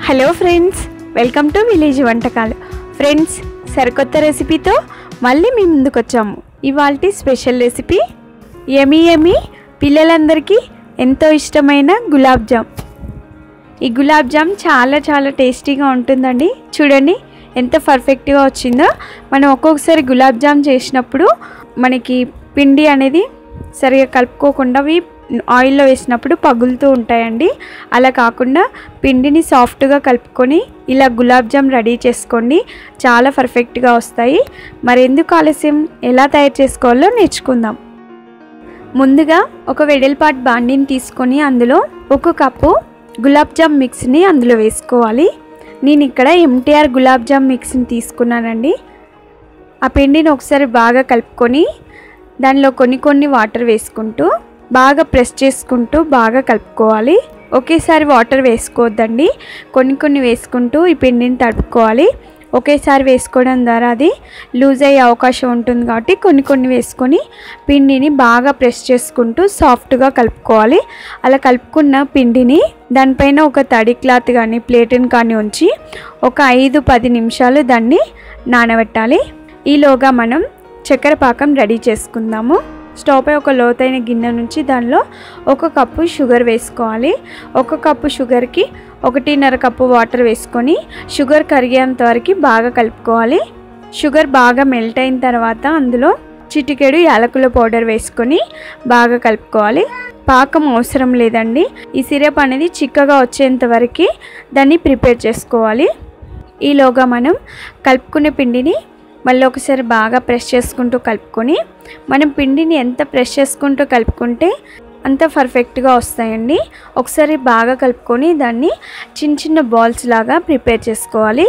hello friends welcome to village వంటకాలు friends సరికొత్త రెసిపీతో మళ్ళీ మీ ముందుకు వచ్చాము ఇవాళ స్పెషల్ రెసిపీ ఎమీ ఎమీ పిల్లలందరికీ ఎంతో ఇష్టమైన గులాబ్ జామ్ ఈ గులాబ్ జామ్ చాలా చాలా టేస్టీగా ఉంటుందండి చూడండి ఎంత పర్ఫెక్ట్గా వచ్చిందో మనం ఒక్కొక్కసారి గులాబ్ జామ్ చేసినప్పుడు మనకి పిండి అనేది సరిగా కలుపుకోకుండా అవి ఆయిల్లో వేసినప్పుడు పగులుతూ ఉంటాయండి అలా కాకుండా పిండిని సాఫ్ట్గా కలుపుకొని ఇలా గులాబ్ జామ్ రెడీ చేసుకోండి చాలా పర్ఫెక్ట్గా వస్తాయి మరి ఎందుకు ఆలస్యం ఎలా తయారు చేసుకోవాలో నేర్చుకుందాం ముందుగా ఒక వెడల్పాటి బాండిని తీసుకొని అందులో ఒక కప్పు గులాబ్ జామ్ మిక్స్ని అందులో వేసుకోవాలి నేను ఇక్కడ ఎంటీఆర్ గులాబ్ జామ్ మిక్స్ని తీసుకున్నానండి ఆ పిండిని ఒకసారి బాగా కలుపుకొని దానిలో కొన్ని కొన్ని వాటర్ వేసుకుంటూ బాగా ప్రెస్ చేసుకుంటూ బాగా కలుపుకోవాలి ఒకేసారి వాటర్ వేసుకోవద్దండి కొన్ని కొన్ని వేసుకుంటూ ఈ పిండిని తడుపుకోవాలి ఒకేసారి వేసుకోవడం ద్వారా అది లూజ్ అయ్యే అవకాశం ఉంటుంది కాబట్టి కొన్ని కొన్ని వేసుకొని పిండిని బాగా ప్రెస్ చేసుకుంటూ సాఫ్ట్గా కలుపుకోవాలి అలా కలుపుకున్న పిండిని దానిపైన ఒక తడి క్లాత్ కానీ ప్లేట్ని కానీ ఉంచి ఒక ఐదు పది నిమిషాలు దాన్ని నానబెట్టాలి ఈలోగా మనం చక్కెర పాకం రెడీ చేసుకుందాము స్టవ్ పై ఒక లోతైన గిన్నె నుంచి దానిలో ఒక కప్పు షుగర్ వేసుకోవాలి ఒక కప్పు షుగర్కి ఒకటిన్నర కప్పు వాటర్ వేసుకొని షుగర్ కరిగేంత వరకు బాగా కలుపుకోవాలి షుగర్ బాగా మెల్ట్ అయిన తర్వాత అందులో చిటికెడు యాలకుల పౌడర్ వేసుకొని బాగా కలుపుకోవాలి పాకం అవసరం లేదండి ఈ సిరప్ అనేది చిక్కగా వచ్చేంత వరకు దాన్ని ప్రిపేర్ చేసుకోవాలి ఈలోగా మనం కలుపుకునే పిండిని మళ్ళీ ఒకసారి బాగా ప్రెస్ చేసుకుంటూ కలుపుకొని మనం పిండిని ఎంత ప్రెస్ చేసుకుంటూ కలుపుకుంటే అంత పర్ఫెక్ట్గా వస్తాయండి ఒకసారి బాగా కలుపుకొని దాన్ని చిన్న చిన్న బాల్స్ లాగా ప్రిపేర్ చేసుకోవాలి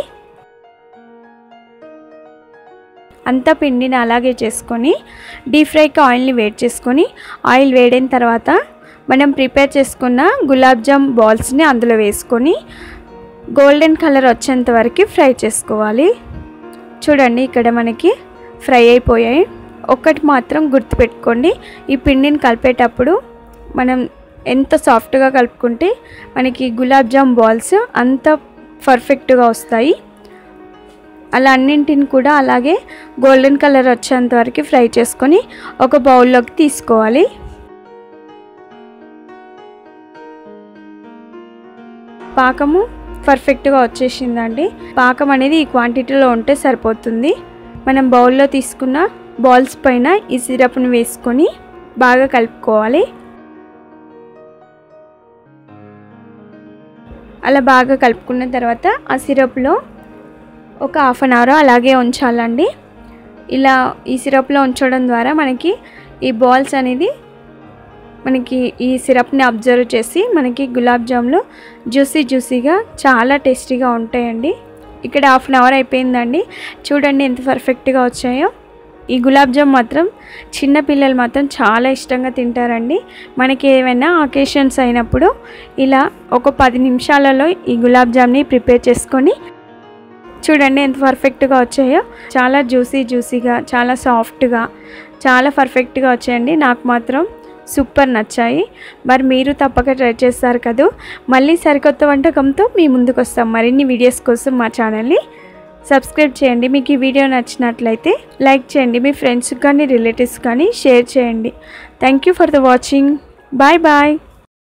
అంతా పిండిని అలాగే చేసుకొని డీప్ ఫ్రైకి ఆయిల్ని వేడి చేసుకొని ఆయిల్ వేడైన తర్వాత మనం ప్రిపేర్ చేసుకున్న గులాబ్ జామ్ బాల్స్ని అందులో వేసుకొని గోల్డెన్ కలర్ వచ్చేంత వరకు ఫ్రై చేసుకోవాలి చూడండి ఇక్కడ మనకి ఫ్రై అయిపోయాయి ఒక్కటి మాత్రం గుర్తుపెట్టుకోండి ఈ పిండిని కలిపేటప్పుడు మనం ఎంత సాఫ్ట్గా కలుపుకుంటే మనకి గులాబ్ జామ్ బాల్స్ అంత పర్ఫెక్ట్గా వస్తాయి అలా అన్నింటిని కూడా అలాగే గోల్డెన్ కలర్ వచ్చేంత వరకు ఫ్రై చేసుకొని ఒక బౌల్లోకి తీసుకోవాలి పాకము పర్ఫెక్ట్గా వచ్చేసిందండి పాకం అనేది ఈ క్వాంటిటీలో ఉంటే సరిపోతుంది మనం బౌల్లో తీసుకున్న బాల్స్ పైన ఈ సిరప్ని వేసుకొని బాగా కలుపుకోవాలి అలా బాగా కలుపుకున్న తర్వాత ఆ సిరప్లో ఒక హాఫ్ అన్ అవర్ అలాగే ఉంచాలండి ఇలా ఈ సిరప్లో ఉంచడం ద్వారా మనకి ఈ బాల్స్ అనేది మనకి ఈ సిరప్ని అబ్జర్వ్ చేసి మనకి గులాబ్ జామ్లు జ్యూసీ జ్యూసీగా చాలా టేస్టీగా ఉంటాయండి ఇక్కడ హాఫ్ అన్ అవర్ అయిపోయిందండి చూడండి ఎంత పర్ఫెక్ట్గా వచ్చాయో ఈ గులాబ్ జామ్ మాత్రం చిన్న పిల్లలు మాత్రం చాలా ఇష్టంగా తింటారండి మనకి ఏమైనా అకేషన్స్ అయినప్పుడు ఇలా ఒక పది నిమిషాలలో ఈ గులాబ్ జామ్ని ప్రిపేర్ చేసుకొని చూడండి ఎంత పర్ఫెక్ట్గా వచ్చాయో చాలా జ్యూసీ జ్యూసీగా చాలా సాఫ్ట్గా చాలా పర్ఫెక్ట్గా వచ్చాయండి నాకు మాత్రం సూపర్ నచ్చాయి మరి మీరు తప్పక ట్రై చేస్తారు కదా మళ్ళీ సరికొత్త వంటకంతో మీ ముందుకు వస్తాం మరిన్ని వీడియోస్ కోసం మా ఛానల్ని సబ్స్క్రైబ్ చేయండి మీకు ఈ వీడియో నచ్చినట్లయితే లైక్ చేయండి మీ ఫ్రెండ్స్కి కానీ రిలేటివ్స్ కానీ షేర్ చేయండి thank you for the watching bye bye